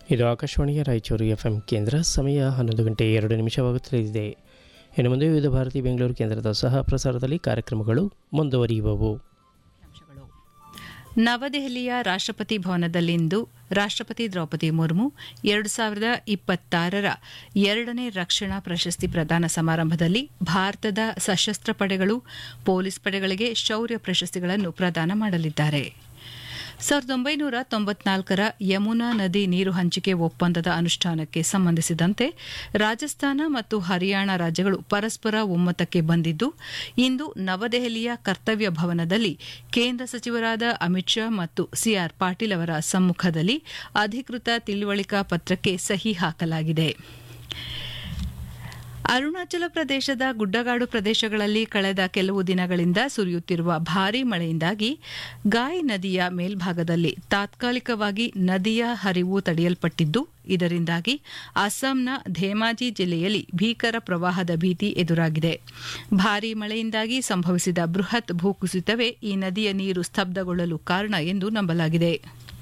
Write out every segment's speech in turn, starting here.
ಇದು ಆಕಾಶವಾಣಿಯ Raichur F M ಕೇಂದ್ರ ಸಮಯ ಹನ್ನೊಂದು ಗಂಟೆ ಎರಡು ನಿಮಿಷವಾಗುತ್ತಲಿದೆ ಇನ್ನು ಮುಂದೆ ವಿವಿಧ ಭಾರತಿ ಬೆಂಗಳೂರು ಕೇಂದ್ರದ ಸಹ ಪ್ರಸಾರದಲ್ಲಿ ಕಾರ್ಯಕ್ರಮಗಳು ಮುಂದುವರಿಯುವವು ಅಂಶಗಳು ನವದೆಹಲಿಯ ರಾಷ್ಟ್ರಪತಿ ಭವನದಲ್ಲಿಂದು ರಾಷ್ಟ್ರಪತಿ ದ್ರೌಪದಿ ಮುರ್ಮು ಎರಡು ಸಾವಿರದ ಇಪ್ಪತ್ತಾರರ ಎರಡನೇ ರಕ್ಷಣಾ ಪ್ರಶಸ್ತಿ ಪ್ರದಾನ ಸಮಾರಂಭದಲ್ಲಿ ಭಾರತದ ಸಶಸ್ತ್ರ ಪಡೆಗಳು ಪೊಲೀಸ್ ಪಡೆಗಳಿಗೆ ಶೌರ್ಯ ಪ್ರಶಸ್ತಿಗಳನ್ನು ಪ್ರದಾನ ಮಾಡಲಿದ್ದಾರೆ ಸಾವಿರದ ಒಂಬೈನೂರ ತೊಂಬತ್ನಾಲ್ಕರ ಯಮುನಾ ನದಿ ನೀರು ಹಂಚಿಕೆ ಒಪ್ಪಂದದ ಅನುಷ್ಠಾನಕ್ಕೆ ಸಂಬಂಧಿಸಿದಂತೆ ರಾಜಸ್ಥಾನ ಮತ್ತು ಹರಿಯಾಣ ರಾಜ್ಯಗಳು ಪರಸ್ಪರ ಒಮ್ಮತಕ್ಕೆ ಬಂದಿದ್ದು ಇಂದು ನವದೆಹಲಿಯ ಕರ್ತವ್ಯ ಭವನದಲ್ಲಿ ಕೇಂದ್ರ ಸಚಿವರಾದ ಅಮಿತ್ ಶಾ ಮತ್ತು ಸಿಆರ್ ಪಾಟೀಲ್ ಅವರ ಸಮ್ಮುಖದಲ್ಲಿ ಅಧಿಕೃತ ತಿಳುವಳಿಕಾ ಪತ್ರಕ್ಕೆ ಸಹಿ ಹಾಕಲಾಗಿದೆ ಅರುಣಾಚಲ ಪ್ರದೇಶದ ಗುಡ್ಡಗಾಡು ಪ್ರದೇಶಗಳಲ್ಲಿ ಕಳೆದ ಕೆಲವು ದಿನಗಳಿಂದ ಸುರಿಯುತ್ತಿರುವ ಭಾರೀ ಮಳೆಯಿಂದಾಗಿ ಗಾಯ್ ನದಿಯ ಮೇಲ್ಭಾಗದಲ್ಲಿ ತಾತ್ಕಾಲಿಕವಾಗಿ ನದಿಯ ಹರಿವು ತಡೆಯಲ್ಪಟ್ಟಿದ್ದು ಇದರಿಂದಾಗಿ ಅಸ್ಸಾಂನ ಧೇಮಾಜಿ ಜಿಲ್ಲೆಯಲ್ಲಿ ಭೀಕರ ಪ್ರವಾಹದ ಭೀತಿ ಎದುರಾಗಿದೆ ಭಾರೀ ಮಳೆಯಿಂದಾಗಿ ಸಂಭವಿಸಿದ ಬೃಹತ್ ಭೂಕುಸಿತವೇ ಈ ನದಿಯ ನೀರು ಸ್ತಬ್ಧಗೊಳ್ಳಲು ಕಾರಣ ಎಂದು ನಂಬಲಾಗಿದೆ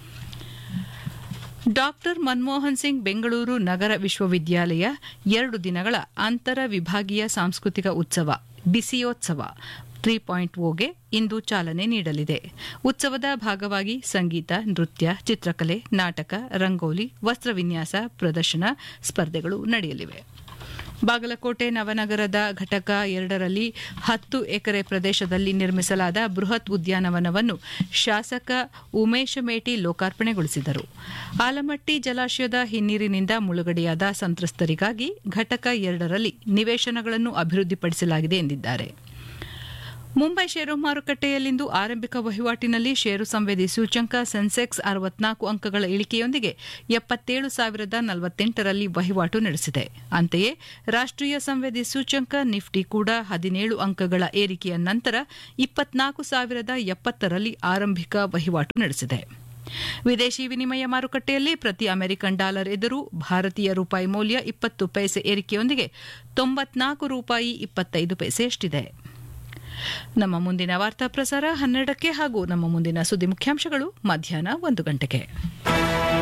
ಡಾಕ್ಟರ್ ಮನಮೋಹನ್ ಸಿಂಗ್ ಬೆಂಗಳೂರು ನಗರ ವಿಶ್ವವಿದ್ಯಾಲಯ ಎರಡು ದಿನಗಳ ಅಂತರ ವಿಭಾಗೀಯ ಸಾಂಸ್ಕೃತಿಕ ಉತ್ಸವ ಬಿಸಿಯೋತ್ಸವ ತ್ರೀ ಪಾಯಿಂಟ್ ಓಗೆ ಇಂದು ಚಾಲನೆ ನೀಡಲಿದೆ ಉತ್ಸವದ ಭಾಗವಾಗಿ ಸಂಗೀತ ನೃತ್ಯ ಚಿತ್ರಕಲೆ ನಾಟಕ ರಂಗೋಲಿ ವಸ್ತ್ರವಿನ್ಯಾಸ ಪ್ರದರ್ಶನ ಸ್ಪರ್ಧೆಗಳು ನಡೆಯಲಿವೆ ಬಾಗಲಕೋಟೆ ನವನಗರದ ಘಟಕ ಎರಡರಲ್ಲಿ ಹತ್ತು ಎಕರೆ ಪ್ರದೇಶದಲ್ಲಿ ನಿರ್ಮಿಸಲಾದ ಬೃಹತ್ ಉದ್ಯಾನವನವನ್ನು ಶಾಸಕ ಉಮೇಶ ಮೇಟಿ ಲೋಕಾರ್ಪಣೆಗೊಳಿಸಿದರು ಆಲಮಟ್ಟಿ ಜಲಾಶಯದ ಹಿನ್ನೀರಿನಿಂದ ಮುಳುಗಡೆಯಾದ ಸಂತ್ರಸ್ತರಿಗಾಗಿ ಘಟಕ ಎರಡರಲ್ಲಿ ನಿವೇಶನಗಳನ್ನು ಅಭಿವೃದ್ಧಿಪಡಿಸಲಾಗಿದೆ ಎಂದಿದ್ದಾರೆ ಮುಂಬೈ ಷೇರು ಮಾರುಕಟ್ಟೆಯಲ್ಲಿಂದು ಆರಂಭಿಕ ವಹಿವಾಟಿನಲ್ಲಿ ಷೇರು ಸಂವೇದಿ ಸೂಚ್ಯಂಕ ಸೆನ್ಸೆಕ್ಸ್ ಅರವತ್ನಾಲ್ಕು ಅಂಕಗಳ ಇಳಿಕೆಯೊಂದಿಗೆ ಎಪ್ಪತ್ತೇಳು ಸಾವಿರದ ನಲವತ್ತೆಂಟರಲ್ಲಿ ವಹಿವಾಟು ನಡೆಸಿದೆ ಅಂತೆಯೇ ರಾಷ್ಟ್ರೀಯ ಸಂವೇದಿ ಸೂಚ್ಯಂಕ ನಿಫ್ಟಿ ಕೂಡ ಹದಿನೇಳು ಅಂಕಗಳ ಏರಿಕೆಯ ನಂತರ ಇಪ್ಪತ್ನಾಲ್ಕು ಸಾವಿರದ ಎಪ್ಪತ್ತರಲ್ಲಿ ಆರಂಭಿಕ ವಹಿವಾಟು ನಡೆಸಿದೆ ವಿದೇಶಿ ವಿನಿಮಯ ಮಾರುಕಟ್ಟೆಯಲ್ಲಿ ಪ್ರತಿ ಅಮೆರಿಕನ್ ಡಾಲರ್ ಎದುರು ಭಾರತೀಯ ರೂಪಾಯಿ ಮೌಲ್ಯ ಇಪ್ಪತ್ತು ಪೈಸೆ ಏರಿಕೆಯೊಂದಿಗೆ ತೊಂಬತ್ನಾಲ್ಕು ರೂಪಾಯಿ ಇಪ್ಪತ್ತೈದು ಪೈಸೆಯಷ್ಟಿದೆ ನಮ್ಮ ಮುಂದಿನ ವಾರ್ತಾ ಪ್ರಸಾರ ಹನ್ನೆರಡಕ್ಕೆ ಹಾಗೂ ನಮ್ಮ ಮುಂದಿನ ಸುದ್ದಿ ಮುಖ್ಯಾಂಶಗಳು ಮಧ್ಯಾಹ್ನ ಒಂದು ಗಂಟೆಗೆ